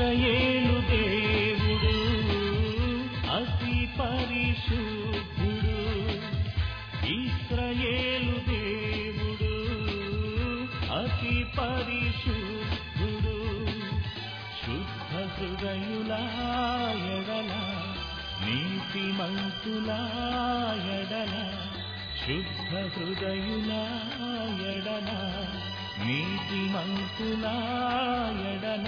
ఇస్రయేలు దేవుడు అతి పరిశుద్ధుడు ఇస్రయేలు దేవుడు అతి పరిశుద్ధుడు శుద్ధ హృదయులా ఎడల నీతిమంతులా ఎడల శుద్ధ హృదయులా ఎడల నీతిమంతులా ఎడల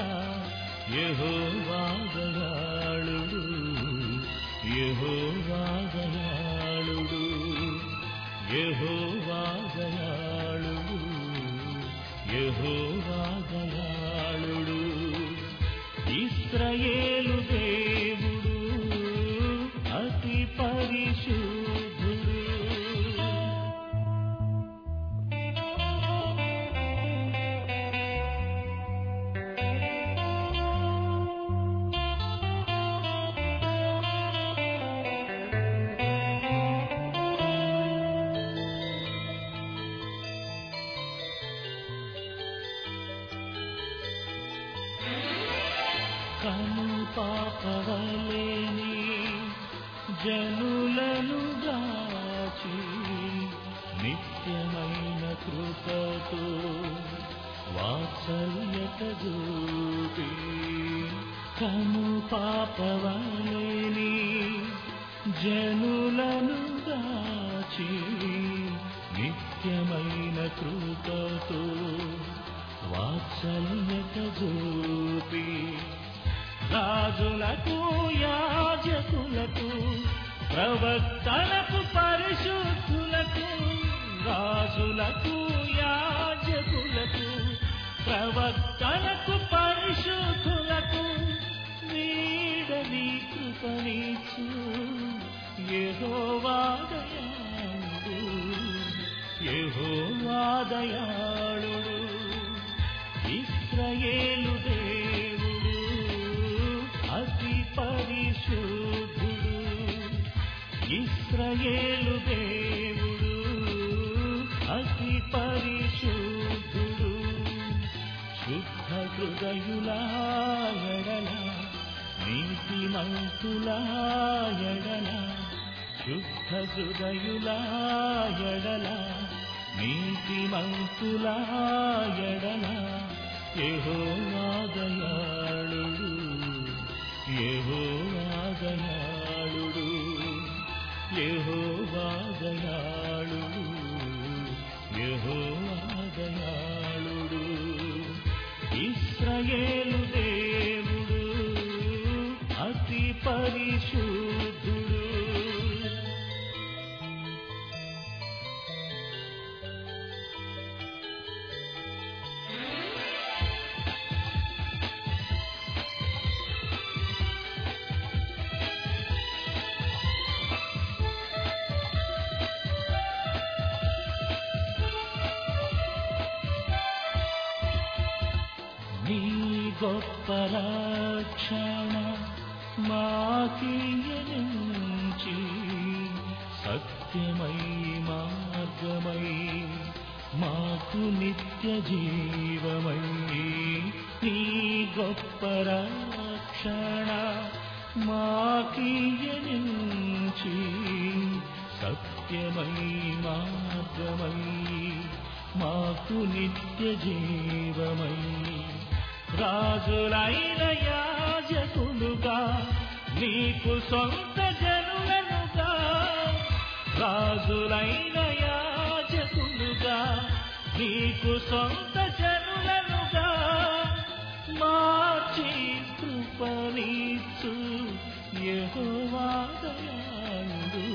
యహోవాదయాళుడు యహోవాదయాళుడు యహోవాదయాళుడు యహోవాదయాళుడు ఇస్రయేలు దేవుడు అతి పరిశుద్ధుడు కను పాపవలేని జనులను గాచి నిత్యమైన కృపతో వాత్సల్యత చూపి కను పాపవలేని జనులను గాచి నిత్యమైన కృపతో వాత్సల్యత చూపి రాజులకు యాజకులకు ప్రవక్తలకు పరిశుద్ధులకు రాజులకు యాజకులకు ప్రవక్తలకు పరిశుద్ధులకు నీడని కృపణించు యెహోవాదయాళుడు యెహోవాదయాళుడు ఇస్రయేలు దేవుడు అతి పరిశుద్ధుడు ఇస్రయేలు దేవుడు అతి పరిశుద్ధుడు శుద్ధ హృదయులా ఎడల నీతిమంతులా ఎడల శుద్ధ హృదయులా ఎడల నీతిమంతులా ఎడల యెహోవాదయాళుడు యెహోవాదయాళుడు యెహోవాదయాళుడు యెహోవాదయాళుడు ఇస్రయేలు దేవుడు అతి పరిశుద్ధుడు నీ గొప్ప రక్షణ మాకియనుంచి సత్యమై మార్గమై మాకు నిత్య జీవమై నీ గొప్ప రక్షణ మాకియనుంచి సత్యమై మార్గమై మాకు నిత్య జీవమై రాజులైన యాజకులుగా నీకు సొంత జనులనుగా రాజులైన యాజకులుగా నీకు సొంత జనులనుగా మార్చి కృపణిచ్చు యెహోవాదయాళుడు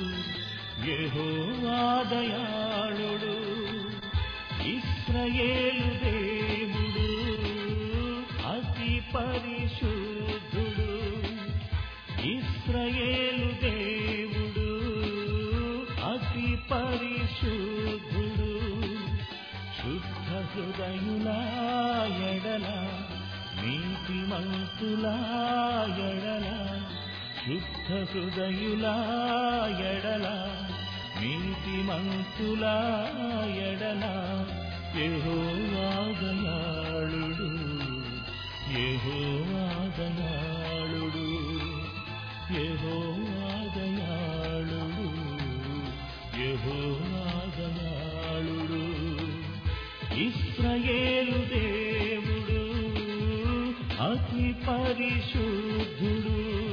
యెహోవాదయాళుడు ఇస్రయేలు దేవుడు అతి పరిశుద్ధుడు ఇస్రయేలు దేవుడు అతి పరిశుద్ధుడు శుద్ధ హృదయులా ఎడల నీతిమంతులా ఎడల శుద్ధ హృదయులా ఎడల నీతిమంతులా ఎడల యెహోవాదయాళుడు యెహోవా దయాళుడు యెహోవా దయాళుడు యెహోవా దయాళుడు ఇస్రాయేలు దేవుడు అతి పరిశుద్ధుడు